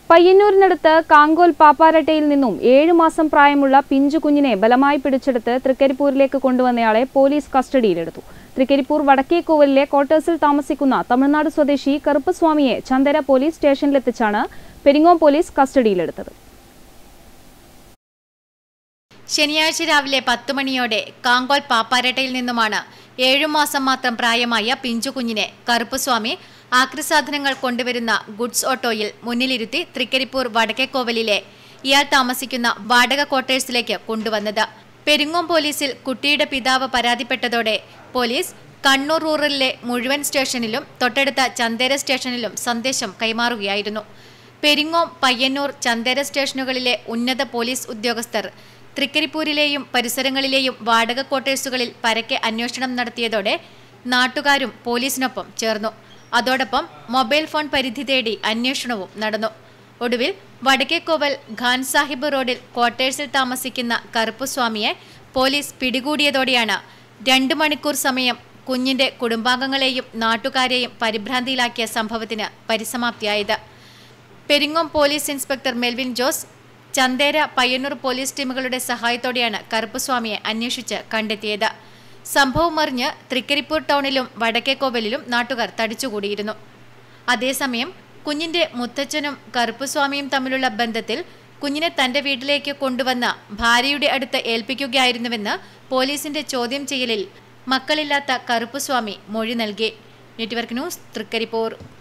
പയ്യന്നൂരിനടുത്ത് കാങ്കോൽ പാപ്പാരട്ടയിൽ നിന്നും ഏഴു മാസം പ്രായമുള്ള പിഞ്ചു കുഞ്ഞിനെ ബലമായി പിടിച്ചെടുത്ത് തൃക്കരിപ്പൂരിലേക്ക് കൊണ്ടുവന്നയാളെ പോലീസ് കസ്റ്റഡിയിലെടുത്തു തൃക്കരിപ്പൂർ വടക്കേക്കോവലിലെ ക്വാർട്ടേഴ്സിൽ താമസിക്കുന്ന തമിഴ്നാട് സ്വദേശി കറുപ്പസ്വാമിയെ ചന്ദര പോലീസ് സ്റ്റേഷനിലെത്തിച്ചാണ് പെരിങ്ങോം പോലീസ് കസ്റ്റഡിയിലെടുത്തത് ശനിയാഴ്ച രാവിലെ പത്ത് മണിയോടെ കാങ്കോൽ പാപ്പാരട്ടയിൽ നിന്നുമാണ് ഏഴുമാസം മാത്രം പ്രായമായ പിഞ്ചുകുഞ്ഞിനെ കറുപ്പുസ്വാമി ആക്രിസാധനങ്ങൾ കൊണ്ടുവരുന്ന ഗുഡ്സ് ഓട്ടോയിൽ മുന്നിലിരുത്തി തൃക്കരിപ്പൂർ വടക്കേക്കോവലിലെ ഇയാൾ താമസിക്കുന്ന വാടക ക്വാർട്ടേഴ്സിലേക്ക് കൊണ്ടുവന്നത് പെരിങ്ങോം പോലീസിൽ കുട്ടിയുടെ പിതാവ് പരാതിപ്പെട്ടതോടെ പോലീസ് കണ്ണൂർ റൂറലിലെ മുഴുവൻ സ്റ്റേഷനിലും തൊട്ടടുത്ത ചന്തേര സ്റ്റേഷനിലും സന്ദേശം കൈമാറുകയായിരുന്നു പെരിങ്ങോം പയ്യന്നൂർ ചന്തേര സ്റ്റേഷനുകളിലെ ഉന്നത പോലീസ് ഉദ്യോഗസ്ഥർ തൃക്കരിപ്പൂരിലെയും പരിസരങ്ങളിലെയും വാടക ക്വാർട്ടേഴ്സുകളിൽ പരക്കെ അന്വേഷണം നടത്തിയതോടെ നാട്ടുകാരും പോലീസിനൊപ്പം ചേർന്നു അതോടൊപ്പം മൊബൈൽ ഫോൺ പരിധി തേടി അന്വേഷണവും നടന്നു ഒടുവിൽ വടക്കേക്കോവൽ ഖാൻ സാഹിബ് റോഡിൽ ക്വാർട്ടേഴ്സിൽ താമസിക്കുന്ന കറുപ്പുസ്വാമിയെ പോലീസ് പിടികൂടിയതോടെയാണ് രണ്ടു മണിക്കൂർ സമയം കുഞ്ഞിന്റെ കുടുംബാംഗങ്ങളെയും നാട്ടുകാരെയും പരിഭ്രാന്തിയിലാക്കിയ സംഭവത്തിന് പരിസമാപ്തിയായത് Peringome police inspector Melvin Jose Chandera Payyanur police ടീമുകളുടെ സഹായത്തോടെയാണ് കറുപ്പുസ്വാമിയെ അന്വേഷിച്ച് കണ്ടെത്തിയത് സംഭവം അറിഞ്ഞ് തൃക്കരിപ്പൂർ ടൗണിലും വടക്കേക്കോവലിലും നാട്ടുകാർ തടിച്ചുകൂടിയിരുന്നു അതേസമയം കുഞ്ഞിന്റെ മുത്തച്ഛനും കറുപ്പുസ്വാമിയും തമ്മിലുള്ള ബന്ധത്തിൽ കുഞ്ഞിനെ തന്റെ വീട്ടിലേക്ക് കൊണ്ടുവന്ന ഭാര്യയുടെ അടുത്ത് ഏൽപ്പിക്കുകയായിരുന്നുവെന്ന് പോലീസിന്റെ ചോദ്യം ചെയ്യലിൽ മക്കളില്ലാത്ത കറുപ്പുസ്വാമി മൊഴി നൽകി നെറ്റ്വർക്ക് ന്യൂസ് തൃക്കരിപ്പൂർ